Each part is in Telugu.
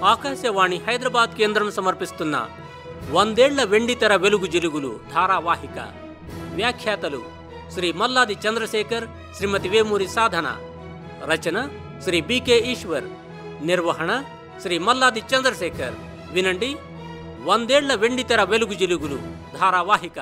ఆకాశవాణి హైదరాబాద్ కేంద్రం సమర్పిస్తున్న వందేళ్ల వెండితెర వెలుగు జిలుగులు ధారావాహిక వ్యాఖ్యాతలు శ్రీ మల్లాది చంద్రశేఖర్ శ్రీమతి వేమూరి సాధన రచన శ్రీ బికే ఈశ్వర్ నిర్వహణ శ్రీ మల్లాది చంద్రశేఖర్ వినండి వందేళ్ల వెండితెర వెలుగు జిలుగులు ధారావాహిక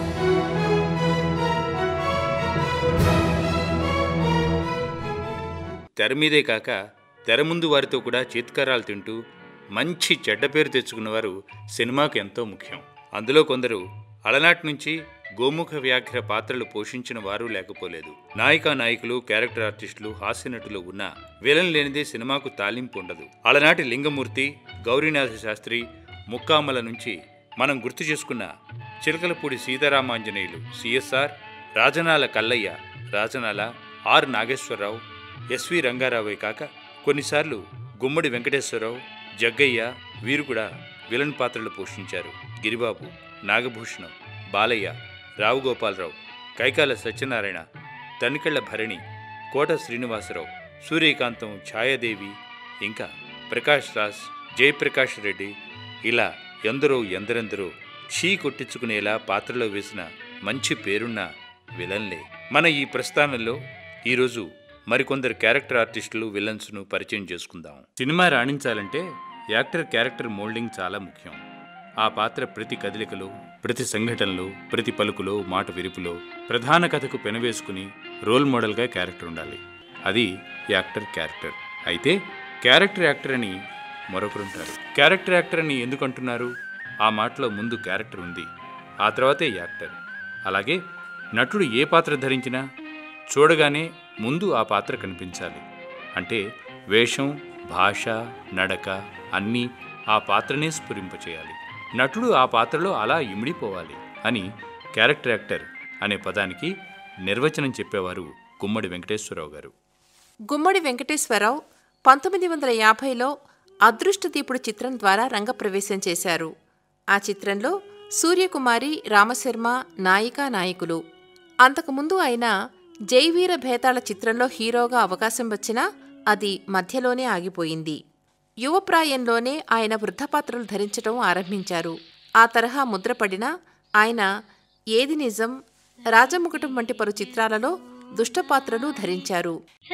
తెర మీదే కాక తెర ముందు వారితో కూడా చేతికరాలు తింటూ మంచి చెడ్డ పేరు తెచ్చుకున్నవారు సినిమాకు ఎంతో ముఖ్యం అందులో కొందరు అలనాటి నుంచి గోముఖ వ్యాఘ్ర పాత్రలు పోషించిన వారు లేకపోలేదు నాయికా నాయకులు క్యారెక్టర్ ఆర్టిస్టులు హాస్యనటులు ఉన్న విలన్ లేనిదే సినిమాకు తాలింపు ఉండదు అలనాటి లింగమూర్తి గౌరీనాథ శాస్త్రి ముక్కామల నుంచి మనం గుర్తు చేసుకున్న Chilakalapudi Seetharamanjaneyulu C S R Rajanala Kallayya Rajanala R Nageswararao S V రంగారావే కాక కొన్నిసార్లు గుమ్మడి వెంకటేశ్వరరావు జగ్గయ్య వీరు కూడా విలన్ పాత్రలు పోషించారు గిరిబాబు నాగభూషణం బాలయ్య రావు గోపాలరావు కైకాల సత్యనారాయణ తనికెళ్ల భరణి కోట శ్రీనివాసరావు సూర్యకాంతం ఛాయాదేవి ఇంకా ప్రకాష్ రాజ్ జయప్రకాష్ రెడ్డి ఇలా ఎందరో ఎందరెందరో చీ కొట్టించుకునేలా పాత్రలో వేసిన మంచి పేరున్న విలన్లే మన ఈ ప్రస్థానంలో ఈరోజు మరికొందరు క్యారెక్టర్ ఆర్టిస్టులు విలన్స్ను పరిచయం చేసుకుందాం సినిమా రాణించాలంటే యాక్టర్ క్యారెక్టర్ మోల్డింగ్ చాలా ముఖ్యం ఆ పాత్ర ప్రతి కదలికలో ప్రతి సంఘటనలో ప్రతి పలుకులో మాట విరుపులో ప్రధాన కథకు పెనవేసుకుని రోల్ మోడల్గా క్యారెక్టర్ ఉండాలి అది యాక్టర్ క్యారెక్టర్ అయితే క్యారెక్టర్ యాక్టర్ అని మరొకరుంటారు క్యారెక్టర్ యాక్టర్ అని ఎందుకు అంటున్నారు ఆ మాటలో ముందు క్యారెక్టర్ ఉంది ఆ తర్వాతే యాక్టర్ అలాగే నటుడు ఏ పాత్ర ధరించినా చూడగానే ముందు ఆ పాత్ర కనిపించాలి అంటే వేషం భాష నడక అన్నీ ఆ పాత్రనే స్ఫురింపచేయాలి నటుడు ఆ పాత్రలో అలా ఇమిడిపోవాలి అని క్యారెక్టర్ యాక్టర్ అనే పదానికి నిర్వచనం చెప్పేవారు గుమ్మడి వెంకటేశ్వరరావు గారు గుమ్మడి వెంకటేశ్వరరావు పంతొమ్మిది వందల యాభైలో అదృష్టదీపుడు చిత్రం ద్వారా రంగప్రవేశం చేశారు ఆ చిత్రంలో సూర్యకుమారి రామశర్మ నాయికా నాయకులు అంతకుముందు ఆయన జైవీర భేతాళ చిత్రంలో హీరోగా అవకాశం వచ్చినా అది మధ్యలోనే ఆగిపోయింది యువప్రాయంలోనే ఆయన వృద్ధపాత్రలు ధరించడం ఆరంభించారు ఆ తరహా ముద్రపడిన ఆయన ఏది నిజం రాజముకుటం వంటి పలు చిత్రాలలో దుష్టపాత్రలు ధరించారు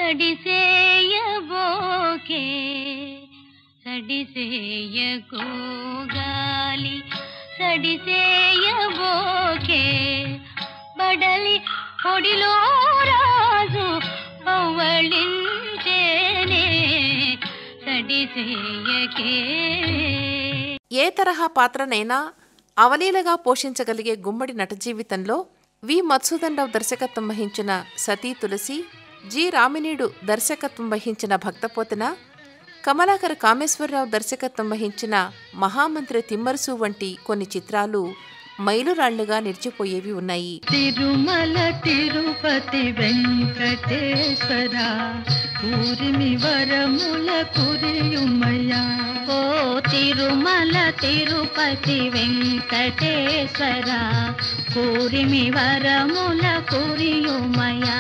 సడిసేయబోకే సడిసేయకు గాలి సడిసేయబోకే బడలి పొడిలో రాజు పవ్వళించేనే సడిసేయకే ఏ తరహా పాత్రనైనా అవలీలగా పోషించగలిగే గుమ్మడి నట జీవితంలో వి మత్సుదండవ్ దర్శకత్వం వహించిన సతీ తులసి జి రామినీడు దర్శకత్వం వహించిన భక్తపోతన కమలాకర కామేశ్వరరావు దర్శకత్వం వహించిన మహామంత్రి తిమ్మరుసు వంటి కొన్ని చిత్రాలు మైలురాళ్లుగా నిలిచిపోయేవి ఉన్నాయి తిరుమల తిరుపతి వెంకటేశ్వర ఊరిమి వరముల కురియుమయ్యా ఓ తిరుమల తిరుపతి వెంకటేశ్వర కూరిమి వరముల కురియుమయ్యా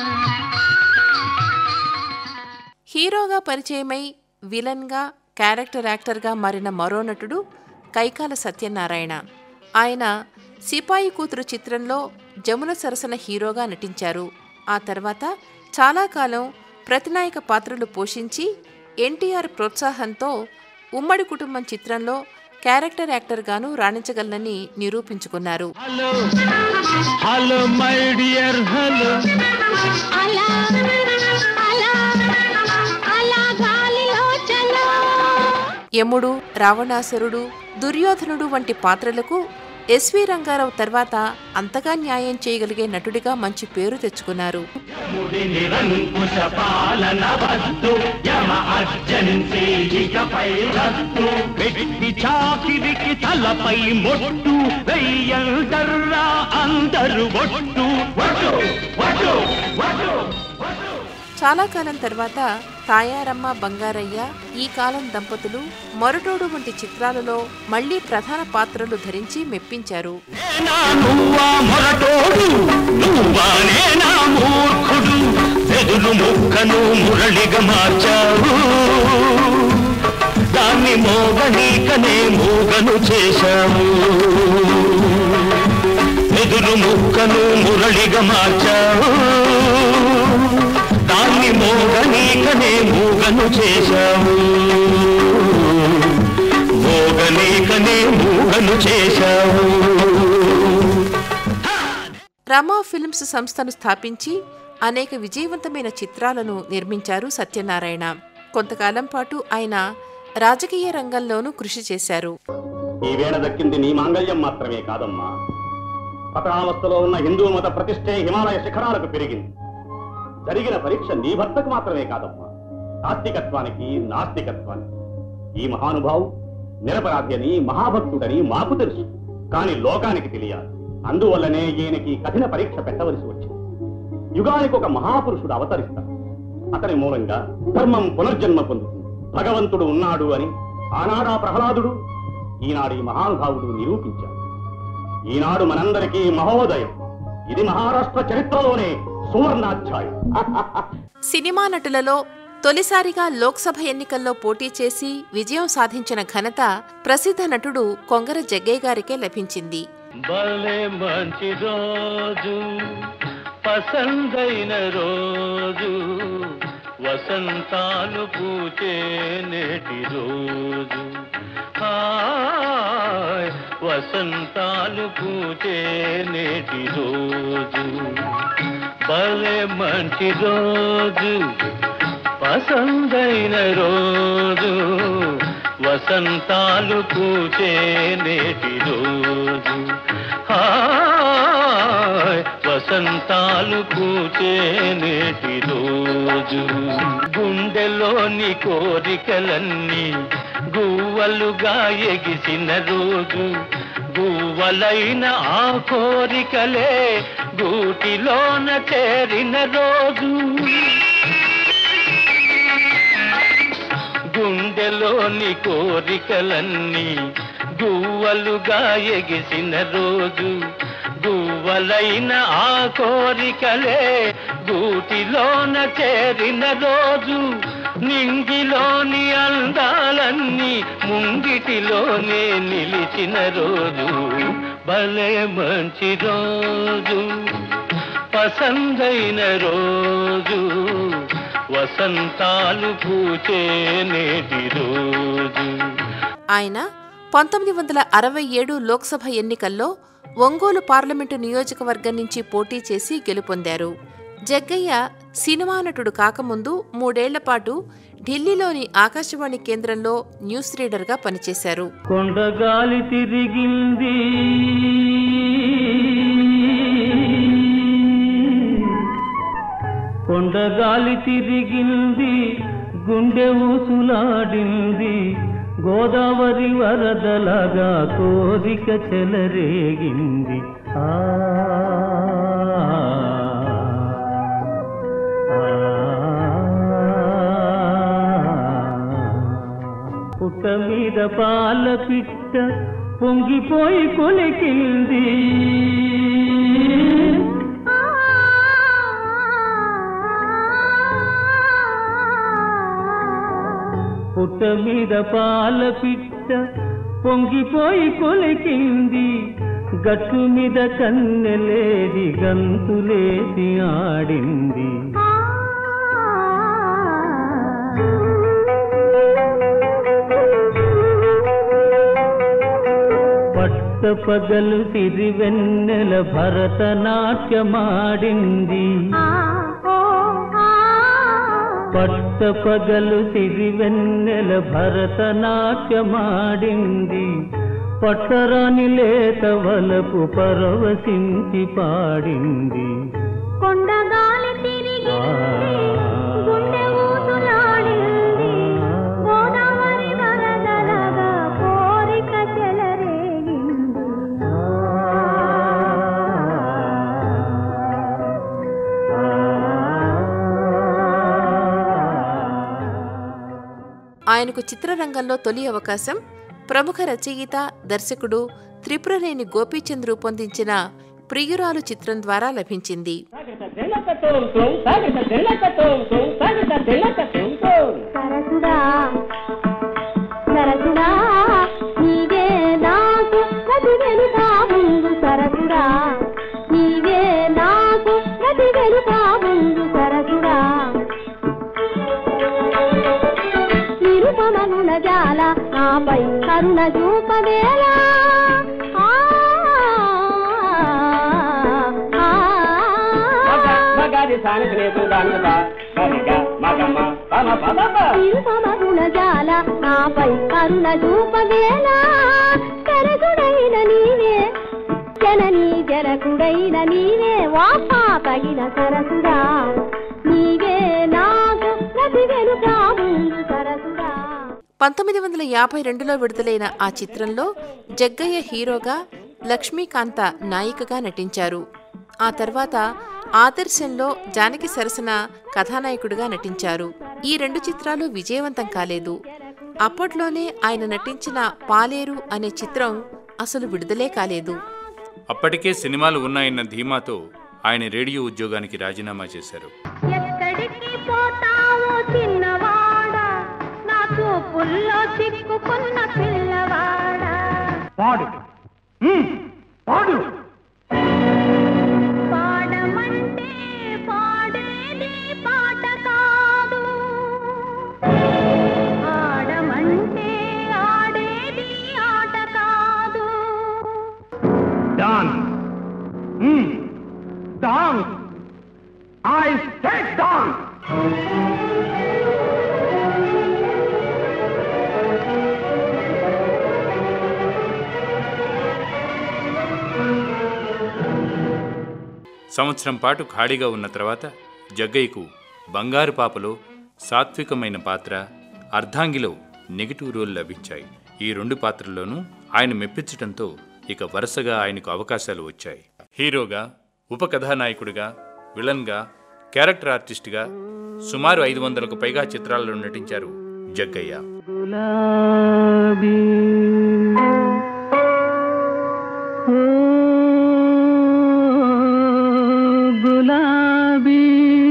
హీరోగా పరిచయమై విలన్గా క్యారెక్టర్ యాక్టర్గా మారిన మరో నటుడు కైకాల సత్యనారాయణ ఆయన సిపాయి కూతురు చిత్రంలో జమున సరసన హీరోగా నటించారు ఆ తర్వాత చాలా కాలం ప్రతినాయక పాత్రలు పోషించి ఎన్టీఆర్ ప్రోత్సాహంతో ఉమ్మడి కుటుంబం చిత్రంలో క్యారెక్టర్ యాక్టర్గాను రాణించగలనని నిరూపించుకున్నారు hello hello my dear hello అలా అలా అలా గాలిలో చలో యముడు రావణాసురుడు దుర్యోధనుడు వంటి పాత్రలకు ఎస్వి రంగారావు తర్వాత అంతగా న్యాయం చేయగలిగే నటుడిగా మంచి పేరు తెచ్చుకున్నారు ముడి నిరంకుశ పాలన వద్దు యమ అర్జన్సీ ఇకపై రద్దు వెట్టి చాకిరికి తలపై మొట్టు వెయ్యందర్రా అందరు ఒట్టు ఒట్టు ఒట్టు ఒట్టు చాలా కాలం తర్వాత తాయారమ్మ బంగారయ్య ఈ కాలం దంపతులు మొరటోడు వంటి చిత్రాలలో మళ్లీ ప్రధాన పాత్రలు ధరించి మెప్పించారు నేనా నువ్వా మొరటోడు నువ్వా నేనా మూర్ఖుడు వెదురు ముక్కను మురళిగా మార్చావు దాని దాన్ని మోగనీకనే మూగను చేశావు ఎదురు ముక్కను మురళిగా మార్చావు దాన్ని మోగనీకనే మూగను చేశావు మోగనీకనే మూగను చేశావు రమా ఫిల్మ్స్ సంస్థను స్థాపించి అనేక విజయవంతమైన చిత్రాలను నిర్మించారు సత్యనారాయణ కొంతకాలం పాటు ఆయన రాజకీయ రంగంలోనూ కృషి చేశారు ఈ వేళ దక్కింది నీ మాంగళ్యం మాత్రమే కాదమ్మా పతనావస్థలో ఉన్న హిందూ మత ప్రతిష్టే హిమాలయ శిఖరాలకు పెరిగింది జరిగిన పరీక్ష నీ భర్తకు మాత్రమే కాదమ్మా ఆస్తికత్వానికి నాస్తికత్వానికి ఈ మహానుభావు నిరపరాధి అని మహాభక్తుడని మాకు తెలుసు కాని లోకానికి తెలియాలి అందువల్లనే ఈయనకి కఠిన పరీక్ష పెట్టవలసి వచ్చింది యుగానికి ఒక మహాపురుషుడు అవతరిస్తాడు అతని మూలంగా ధర్మం పునర్జన్మ పొందుతుంది భగవంతుడు ఉన్నాడు అని ఆనాడా ప్రహ్లాదుడు ఈనాడు ఈ మహానుభావుడు నిరూపించాడు ఈనాడు మనందరికీ మహోదయం ఇది మహారాష్ట్ర చరిత్రలోనే సువర్ణాధ్యాయం సినిమా నటులలో తొలిసారిగా లోక్సభ ఎన్నికల్లో పోటీ చేసి విజయం సాధించిన ఘనత ప్రసిద్ధ నటుడు కొంగర జగ్గయ్య గారికే లభించింది భలే మంచి రోజు పసందైన రోజు వసంతాలు పూచే నేటి రోజు హాయ్ వసంతాలు పూచే నేటి రోజు భలే మంచి రోజు పసందైన రోజు వసంతాలు పూచే నేటి రోజు హాయ్ వసంతాలు పూచే నేటి రోజు గుండెలోని కోరికలన్నీ గువ్వలుగా ఎగిసిన రోజు గువ్వలైన ఆ కోరికలే గూటిలోన చేరిన రోజు గుండెలోని కోరికలన్నీ గువ్వలుగా ఎగిసిన రోజు గువ్వలైన ఆ కోరికలే గూటిలోన చేరిన రోజు నింగిలోని అందాలన్నీ ముంగిటిలోనే నిలిచిన రోజు భలే మంచి రోజు పసందైన రోజు వసంతాలు పూచే నేటి రోజు ఆయన పంతొమ్మిది వందల అరవై ఏడు లోక్సభ ఎన్నికల్లో ఒంగోలు పార్లమెంటు నియోజకవర్గం నుంచి పోటీ చేసి గెలుపొందారు జగ్గయ్య సినిమా నటుడు కాకముందు మూడేళ్ల పాటు ఢిల్లీలోని ఆకాశవాణి కేంద్రంలో న్యూస్ రీడర్గా పనిచేశారు కొండగాలి తిరిగింది కొండగాలి తిరిగింది గుండె ఊసులాడింది గోదావరి వరదలాగా కోరిక చెలరేగింది ఆ పుట్ట మీద పాల పిట్ట పొంగిపోయి కొలికింది పుట్ట మీద పాల పిట్ట పొంగిపోయి కొలికింది గట్టు మీద కన్నెలేది గంతులేసి ఆడింది పట్ట పగలు సిరివెన్నెల భరతనాట్యమాడింది పట్ట పగలు సిరివెన్నెల భరతనాట్యమాడింది పట్టరాని లేత వలపు పరవశించి పాడింది కొండగాలి తిరిగి గుండె ఊసులాడింది గోదావరి వరదలగా కోరిక చెలరేగింది ఆయనకు చిత్రరంగంలో తొలి అవకాశం ప్రముఖ రచయిత దర్శకుడు త్రిపురనేని గోపీచంద్ రూపొందించిన ప్రియురాలు చిత్రం ద్వారా లభించింది సరసుడా సరసుడా నీవే నాకు గతి వెనుక ముందు సరసుడా నీవే నాకు గతి వెనుక ముందు సరసుడా నిరుపమగుణ జాల నాపై కరుణ చూపవేళ ఆ, ఆ, మగాది సానికి లేదు దాని సరిగా మగమ్మ పమ పమ నిరుపమగుణ జాల నాపై కరుణ చూపవేళ కరగుడైన నీవే జననీ జనకుడైన నీవే వాపా తగిన సరసుడా నీవే నాకు గతి వెనుక ముందు సరసుడా పంతొమ్మిది వందల యాభై రెండులో విడుదలైన ఆ చిత్రంలో జగ్గయ్య హీరోగా లక్ష్మీకాంత నాయికగా నటించారు ఆ తర్వాత ఆదర్శంలో జానకి సరసన కథానాయకుడిగా నటించారు ఈ రెండు చిత్రాలు విజయవంతం కాలేదు అప్పట్లోనే ఆయన నటించిన పాలేరు అనే చిత్రం అసలు విడుదలే కాలేదు అప్పటికే సినిమాలు ఉన్నాయన్న ధీమాతో ఆయన రేడియో ఉద్యోగానికి రాజీనామా చేశారు ఎక్కడికి పోతావో చిన్నవాడా నా చూపుల్లో చిక్కుకున్న పిల్లవాడా పాడు పాడు పాడమంటే పాడేది పాట కాదు ఆడమంటే ఆడేది ఆట కాదు dance dance I state dance సంవత్సరం పాటు ఖాళీగా ఉన్న తర్వాత జగ్గయ్యకు బంగారు పాపలో సాత్వికమైన పాత్ర అర్ధాంగిలో నెగిటివ్ రోల్ లభించాయి ఈ రెండు పాత్రల్లోనూ ఆయన మెప్పించడంతో ఇక వరుసగా ఆయనకు అవకాశాలు వచ్చాయి హీరోగా ఉప కథానాయకుడిగా విలన్గా క్యారెక్టర్ ఆర్టిస్ట్గా సుమారు ఐదు వందలకు పైగా చిత్రాల్లో నటించారు జగ్గయ్య గులాబీ ఓ గులాబీ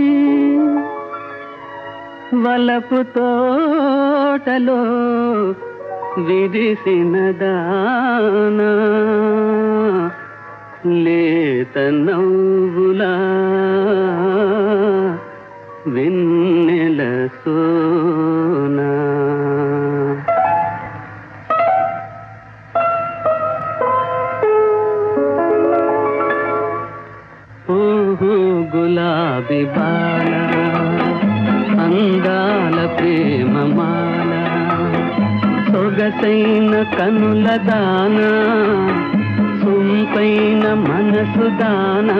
వలపు తోటలో విరిసిన దానా లేత నవ్వులా వెన్నెల సోనా ఓహో గులాబీ బాల అందాల ప్రేమ మాల సొగసైన కనుల దానా సొంపైన మనసు దానా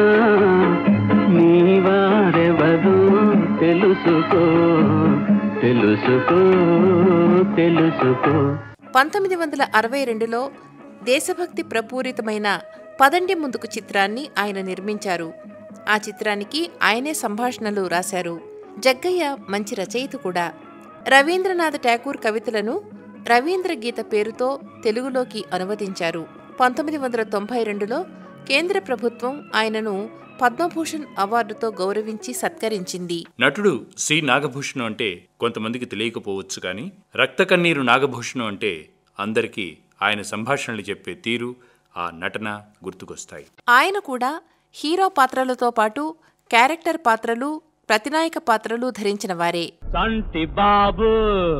నీవారెవరు తెలుసుకో తెలుసుకో తెలుసుకో పంతొమ్మిది వందల అరవై రెండులో దేశభక్తి ప్రపూరితమైన పదండి ముందుకు చిత్రాన్ని ఆయన నిర్మించారు ఆ చిత్రానికి ఆయనే సంభాషణలు రాశారు జగ్గయ్య మంచి రచయిత కూడా రవీంద్రనాథ్ ఠాకూర్ కవితలను రవీంద్ర గీత పేరుతో తెలుగులోకి అనువదించారు పంతొమ్మిది వందల తొంభై రెండులో కేంద్ర ప్రభుత్వం ఆయనను పద్మభూషణ్ అవార్డుతో గౌరవించి సత్కరించింది నటుడు సి నాగభూషణం అంటే కొంతమందికి తెలియకపోవచ్చు కానీ రక్త కన్నీరు నాగభూషణం అంటే అందరికీ ఆయన సంభాషణలు చెప్పే తీరు ఆ నటన గుర్తుకొస్తాయి ఆయన కూడా హీరో పాత్రలతో పాటు క్యారెక్టర్ పాత్రలు ప్రతినాయక పాత్రలు ధరించిన వారే సంటి బాబు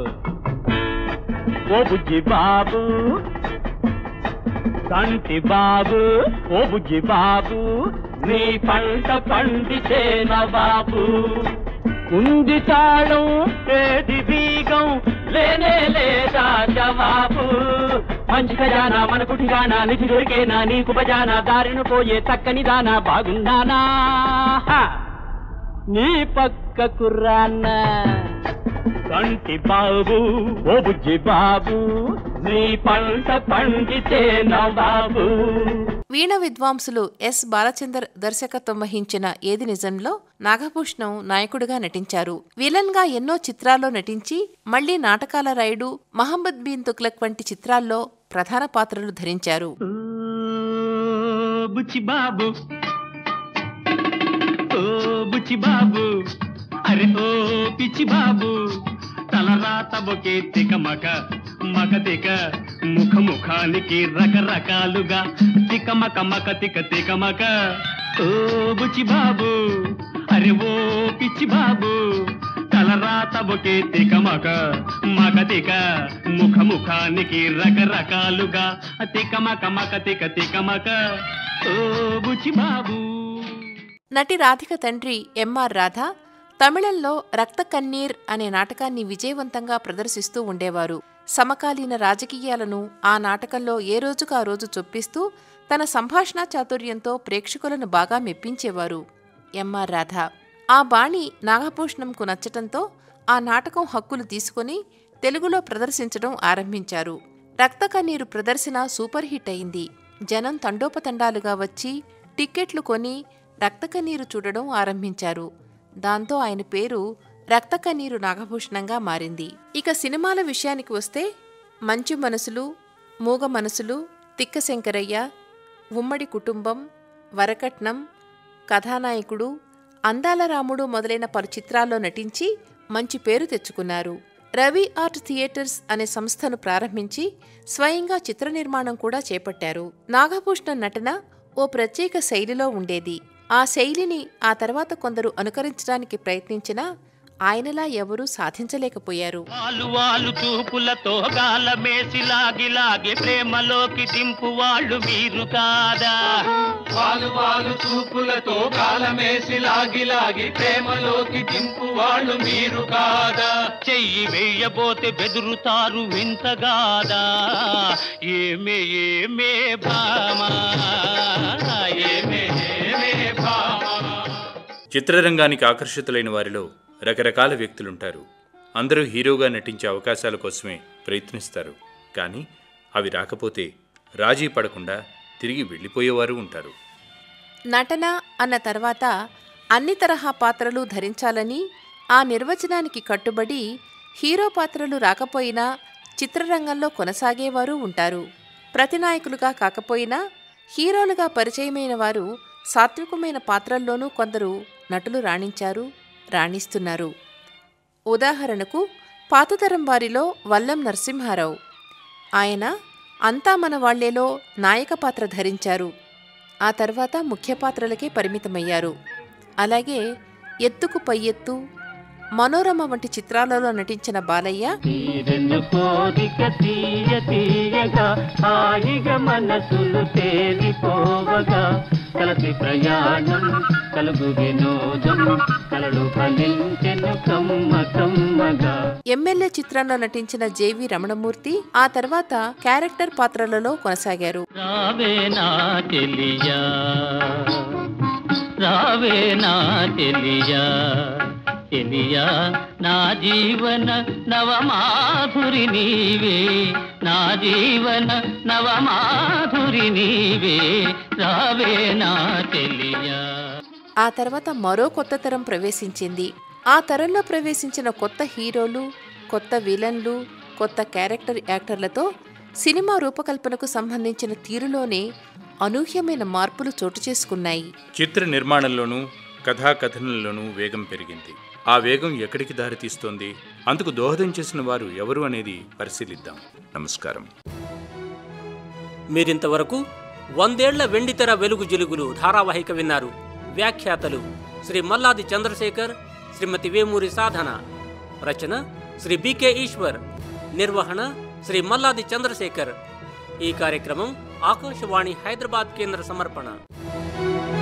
ఓ బుజ్జి బాబు సంటి బాబు ఓ బుజ్జి బాబు నీ పంట పండితే బాబు కుంది తాళం ఏది బీగం లేనే లేదా జవాబు మంచి ఖజానా మన కుటిగానా నిధి దొరికేనా నీకు బజానా దారిన పోయే చక్కని దానా బాగున్నానా హా! నీ పక్క కుర్రాన్న కంటి బాబు ఓ బుజ్జి బాబు నీ పంట పండితే నా బాబు వీణ విద్వాంసులు ఎస్ బాలచందర్ దర్శకత్వం వహించిన ఏది నిజంలో నాగభూషణం నాయకుడిగా నటించారు విలన్ గా ఎన్నో చిత్రాల్లో నటించి మళ్లీ నాటకాల రాయుడు మహమ్మద్ బీన్ తుగ్లక్ వంటి చిత్రాల్లో ప్రధాన పాత్రలు ధరించారు ఓ బుచ్చి బాబు ఓ బుచ్చి బాబు అరే ఓ పిచ్చి బాబు తలరాత బొకే తికమక మగతిక ముఖ ముఖానికి రకరకాలుగా తికమక మక తిక తికమక ఓ బుచి బాబు అరే ఓ పిచ్చి బాబు తలరాత ఒకే తికమక మగతిక ముఖ ముఖానికి రకరకాలుగా తికమక మక తిక తికమక ఓ బుచి బాబు నటి రాధిక తండ్రి ఎంఆర్ రాధ తమిళంలో రక్త కన్నీర్ అనే నాటకాన్ని విజయవంతంగా ప్రదర్శిస్తూ ఉండేవారు సమకాలీన రాజకీయాలను ఆ నాటకంలో ఏ రోజుకు ఆ రోజు చొప్పిస్తూ తన సంభాషణా చాతుర్యంతో ప్రేక్షకులను బాగా మెప్పించేవారు ఎంఆర్ రాధ ఆ బాణి నాగభూషణంకు నచ్చటంతో ఆ నాటకం హక్కులు తీసుకుని తెలుగులో ప్రదర్శించడం ఆరంభించారు రక్త కన్నీరు ప్రదర్శన సూపర్ హిట్ అయింది జనం తండోపతండాలుగా వచ్చి టిక్కెట్లు కొని రక్తకన్నీరు చూడడం ఆరంభించారు దాంతో ఆయన పేరు రక్తకన్నీరు నాగభూషణంగా మారింది ఇక సినిమాల విషయానికి వస్తే మంచు మనసులు మూగ మనసులు తిక్క శంకరయ్య ఉమ్మడి కుటుంబం వరకట్నం కథానాయకుడు అందాల రాముడు మొదలైన పలు చిత్రాల్లో నటించి మంచి పేరు తెచ్చుకున్నారు రవి ఆర్ట్ థియేటర్స్ అనే సంస్థను ప్రారంభించి స్వయంగా చిత్ర నిర్మాణం కూడా చేపట్టారు నాగభూషణం నటన ఓ ప్రత్యేక శైలిలో ఉండేది ఆ శైలిని ఆ తర్వాత కొందరు అనుకరించడానికి ప్రయత్నించినా ఆయనలా ఎవరూ సాధించలేకపోయారు వాలు వాలు చూపులతో గాలమేసి లాగి లాగి ప్రేమలోకి దింపు వాళ్ళు మీరు కాదా వాలు వాలు చూపులతో కాలమేసి లాగి లాగి ప్రేమలోకి దింపు వాళ్ళు మీరు కాదా చెయ్యి వేయబోతే బెదురుతారు వింతగాదా ఏమే ఏమే భామా ఏమే ఏమే భామా చిత్రరంగానికి ఆకర్షితులైన వారిలో రకరకాల వ్యక్తులుంటారు అందరూ హీరోగా నటించే అవకాశాల కోసమే ప్రయత్నిస్తారు కానీ అవి రాకపోతే రాజీ పడకుండా తిరిగి వెళ్ళిపోయేవారు ఉంటారు నటన అన్న తర్వాత అన్ని తరహా పాత్రలు ధరించాలని ఆ నిర్వచనానికి కట్టుబడి హీరో పాత్రలు రాకపోయినా చిత్రరంగంలో కొనసాగేవారు ఉంటారు ప్రతినాయకులుగా కాకపోయినా హీరోలుగా పరిచయమైన వారు సాత్వికమైన పాత్రల్లోనూ కొందరు నటులు రాణించారు రాణిస్తున్నారు ఉదాహరణకు పాతతరం వారిలో వల్లం నరసింహారావు ఆయన అంతా మన వాళ్లేలో నాయక పాత్ర ధరించారు ఆ తర్వాత ముఖ్య పాత్రలకే పరిమితమయ్యారు అలాగే ఎత్తుకు పై ఎత్తు మనోరమ వంటి చిత్రాలలో నటించిన బాలయ్య తీరెను కోరిక తీయ తీయగా హాయిగా మనసులు తేలిపోవగా కలసి ప్రయాణం కలుగు వినోదం కలలు ఫలించెను కమ్మ కమ్మగా ఎమ్మెల్యే చిత్రంలో నటించిన జేవి రమణమూర్తి ఆ తర్వాత క్యారెక్టర్ పాత్రలలో కొనసాగారు రావే నా తెలియా రావే నా తెలియా తెలియా నా జీవన నవమాధురి నీవే నా జీవన నవమాధురి నీవే రావే నా తెలియా ఆ తర్వాత మరో కొత్త తరం ప్రవేశించింది ఆ తరంలో ప్రవేశించిన కొత్త హీరోలు కొత్త విలన్లు కొత్త క్యారెక్టర్ యాక్టర్లతో సినిమా రూపకల్పనకు సంబంధించిన తీరులోనే అనూహ్యమైన మార్పులు చోటు చేసుకున్నాయి చిత్ర నిర్మాణంలోనూ కథాకథనంలోనూ వేగం పెరిగింది ఆ వేగం ఎక్కడికి దారితీస్తోంది అందుకు దోహదం చేసిన వారు ఎవరు అనేది పరిశీలిద్దాం నమస్కారం మీరింతవరకు వందేళ్ల వెండితెర వెలుగు జిలుగులు ధారావాహిక విన్నారు వ్యాఖ్యాతలు శ్రీ మల్లాది చంద్రశేఖర్ శ్రీమతి వేమూరి సాధన రచన శ్రీ బికే ఈశ్వర్ నిర్వహణ శ్రీ మల్లాది చంద్రశేఖర్ ఈ కార్యక్రమం ఆకాశవాణి హైదరాబాద్ కేంద్ర సమర్పణ